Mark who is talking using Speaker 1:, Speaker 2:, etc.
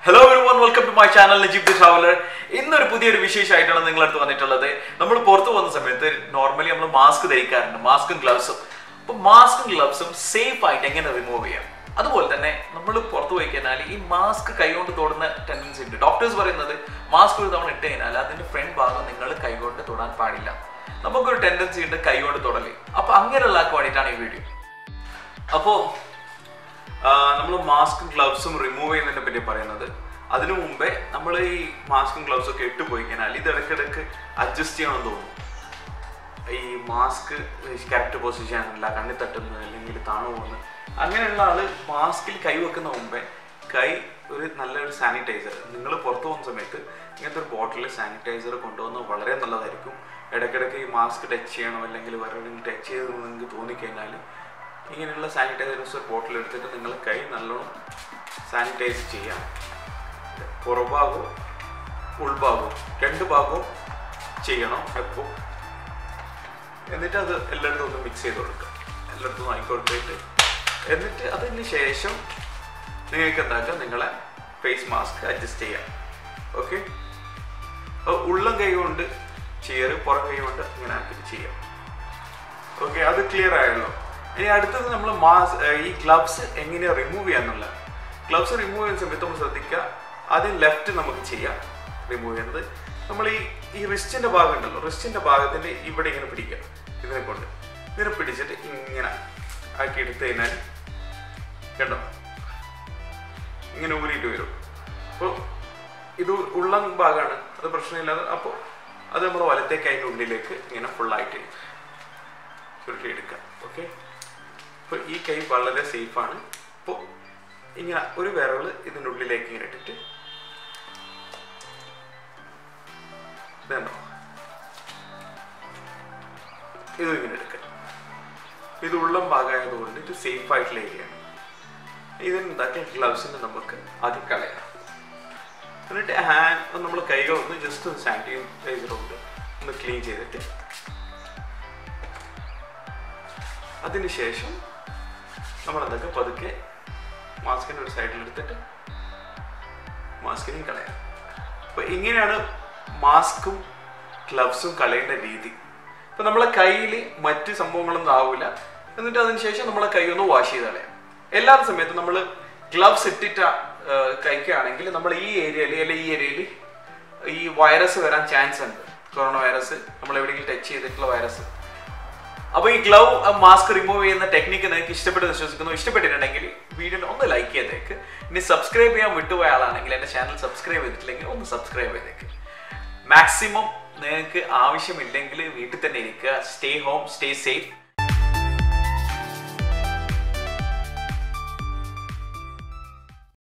Speaker 1: hello everyone welcome to my channel Najeeb the traveller ഇന്നൊരു പുതിയൊരു വിശേഷമായിട്ടാണ് നിങ്ങളടുത്ത് വന്നിട്ടുള്ളത് നമ്മൾ പുറത്ത് പോകുന്ന സമയത്ത് നോർമലി നമ്മൾ മാസ്ക് ധരിക്കാറുണ്ട് മാസ്കും ഗ്ലൗസും അപ്പൊ മാസ്കും ഗ്ലൗസും സേഫ് ആയിട്ട് എങ്ങനെ റിമൂവ് ചെയ്യാം അതുപോലെ തന്നെ നമ്മൾ പുറത്ത് പോയി കഴിഞ്ഞാൽ ഈ മാസ്ക് കൈകൊണ്ട് തൊടുന്ന ടെൻഡൻസി ഉണ്ട് ഡോക്ടേഴ്സ് പറയുന്നത് മാസ്ക് ഒരു തവണ ഇട്ട് കഴിഞ്ഞാൽ അതിന്റെ ഫ്രണ്ട് ഭാഗം നിങ്ങൾ കൈകൊണ്ട് തൊടാൻ പാടില്ല നമുക്കൊരു ടെൻഡൻസി ഉണ്ട് കൈകൊണ്ട് തൊടല് അപ്പൊ അങ്ങനെയുള്ള ആൾക്ക് വേണ്ടിയിട്ടാണ് ഈ വീഡിയോ അപ്പോ നമ്മൾ മാസ്കും ഗ്ലൗസും റിമൂവ് ചെയ്യുന്നതിനെ പറ്റി പറയുന്നത് അതിനു മുമ്പേ നമ്മൾ ഈ മാസ്കും ഗ്ലൗസും ഒക്കെ ഇട്ട് പോയി കഴിഞ്ഞാൽ ഇത് ഇടയ്ക്കിടയ്ക്ക് അഡ്ജസ്റ്റ് ചെയ്യണമെന്ന് തോന്നും ഈ മാസ്ക് കറക്റ്റ് പൊസിഷൻ അല്ല കണ്ണി തട്ടുന്നു അല്ലെങ്കിൽ താണു പോകുന്നു അങ്ങനെയുള്ള ആള് മാസ്കിൽ കൈ വെക്കുന്ന മുമ്പേ കൈ ഒരു നല്ലൊരു സാനിറ്റൈസർ നിങ്ങൾ പുറത്തു പോകുന്ന സമയത്ത് ഇങ്ങനത്തെ ഒരു ബോട്ടിൽ സാനിറ്റൈസർ കൊണ്ടുവന്ന് വളരെ നല്ലതായിരിക്കും ഇടയ്ക്കിടയ്ക്ക് ഈ മാസ്ക് ടച്ച് ചെയ്യണോ അല്ലെങ്കിൽ വേറെ ടച്ച് ചെയ്തെന്ന് നിങ്ങൾക്ക് തോന്നിക്കഴിഞ്ഞാൽ ഇങ്ങനെയുള്ള സാനിറ്റൈസേഴ്സ് ഒരു ബോട്ടിൽ എടുത്തിട്ട് നിങ്ങൾ കൈ നല്ലോണം സാനിറ്റൈസ് ചെയ്യാം പുറഭാഗവും ഉൾഭാഗവും രണ്ട് ഭാഗവും ചെയ്യണം എപ്പോൾ എന്നിട്ട് അത് എല്ലായിടത്തും ഒന്ന് മിക്സ് ചെയ്ത് കൊടുക്കുക എല്ലായിടത്തും ആക്കി കൊടുത്തിട്ട് എന്നിട്ട് അതിന് ശേഷം നിങ്ങൾക്ക് എന്താക്കാം നിങ്ങളെ ഫേസ് മാസ്ക് അഡ്ജസ്റ്റ് ചെയ്യാം ഓക്കെ ഉള്ളം കൈ കൊണ്ട് ചെയ്യാറ് പുറം കൈ കൊണ്ട് ഇങ്ങനെ ആക്കിയിട്ട് ചെയ്യാം ഓക്കെ അത് ക്ലിയർ ആയല്ലോ ഇനി അടുത്തത് നമ്മൾ മാസ് ഈ ഗ്ലവ്സ് എങ്ങനെ റിമൂവ് ചെയ്യാന്നുള്ള ഗ്ലവ്സ് റിമൂവ് ചെയ്യുന്ന സമയത്ത് നമ്മൾ ശ്രദ്ധിക്കുക ആദ്യം ലെഫ്റ്റ് നമുക്ക് ചെയ്യാം റിമൂവ് ചെയ്യുന്നത് നമ്മൾ ഈ ഈ റിസ്റ്റിന്റെ ഭാഗം ഉണ്ടല്ലോ റിസ്റ്റിന്റെ ഭാഗത്തിന്റെ ഇവിടെ ഇങ്ങനെ പിടിക്കുക ഇതിനെ കൊണ്ട് ഇതിനെ പിടിച്ചിട്ട് ഇങ്ങനെ ആക്കി എടുത്തു കഴിഞ്ഞാൽ കണ്ടോ ഇങ്ങനെ ഊരിയിട്ട് വരും അപ്പോൾ ഇത് ഉള്ളം ഭാഗമാണ് അത് പ്രശ്നമില്ലാതെ അപ്പോൾ അത് നമ്മൾ വലത്തേക്ക് അതിൻ്റെ ഉള്ളിലേക്ക് ഇങ്ങനെ ഫുള്ളായിട്ട് ചുരുട്ടി എടുക്കുക ഓക്കെ അപ്പോൾ ഈ കൈ വളരെ സേഫാണ് അപ്പോൾ ഇങ്ങനെ ഒരു വിരൽ ഇതിൻ്റെ ഉള്ളിലേക്ക് ഇങ്ങനെ ഇട്ടിട്ട് ഇതുണ്ടോ ഇത് ഇങ്ങനെ എടുക്കുക ഇത് ഉള്ളം ഭാഗമായതുകൊണ്ട് ഇത് സേഫ് ആയിട്ടുള്ള ഏരിയ ആണ് ഇതിനുണ്ടാക്കിയ ഗ്ലൗസിന് നമുക്ക് ആദ്യം കളയാം എന്നിട്ട് ഹാൻഡ് നമ്മൾ കൈകൾ ഒന്ന് ജസ്റ്റ് ഒന്ന് സാനിറ്റൈസർ കൊണ്ട് ഒന്ന് ക്ലീൻ ചെയ്തിട്ട് അതിനുശേഷം നമ്മൾ എന്തൊക്കെ പതുക്കെ മാസ്കിൻ്റെ ഒരു സൈഡിൽ എടുത്തിട്ട് മാസ്കിനെയും കളയാം അപ്പോൾ ഇങ്ങനെയാണ് മാസ്കും ഗ്ലവ്സും കളയേണ്ട രീതി ഇപ്പം നമ്മളെ കയ്യിൽ മറ്റ് സംഭവങ്ങളൊന്നും ആവില്ല എന്നിട്ട് അതിനുശേഷം നമ്മളെ കൈ ഒന്ന് വാഷ് ചെയ്ത് കളയാം എല്ലാ സമയത്തും നമ്മൾ ഗ്ലവ്സ് ഇട്ടിട്ട് കഴിക്കുകയാണെങ്കിൽ നമ്മൾ ഈ ഏരിയയിൽ അല്ലെങ്കിൽ ഈ ഏരിയയിൽ ഈ വൈറസ് വരാൻ ചാൻസ് ഉണ്ട് കൊറോണ വൈറസ് നമ്മൾ എവിടെയെങ്കിലും ടച്ച് ചെയ്തിട്ടുള്ള വൈറസ് അപ്പോൾ ഈ ഗ്ലൗ മാസ്ക് റിമൂവ് ചെയ്യുന്ന ടെക്നിക്ക് നിങ്ങൾക്ക് ഇഷ്ടപ്പെട്ടെന്ന് വിശ്വസിക്കുന്നു ഇഷ്ടപ്പെട്ടിട്ടുണ്ടെങ്കിൽ വീഡിയോ ഒന്ന് ലൈക്ക് ചെയ്തേക്ക് ഇനി സബ്സ്ക്രൈബ് ചെയ്യാൻ വിട്ടുപോയ ആളാണെങ്കിൽ എൻ്റെ ചാനൽ സബ്സ്ക്രൈബ് ചെയ്തിട്ടില്ലെങ്കിൽ ഒന്ന് സബ്സ്ക്രൈബ് ചെയ്തേക്ക് മാക്സിമം നിങ്ങൾക്ക് ആവശ്യമില്ലെങ്കിൽ വീട്ടിൽ തന്നെ ഇരിക്കുക സ്റ്റേ ഹോം സ്റ്റേ സേഫ്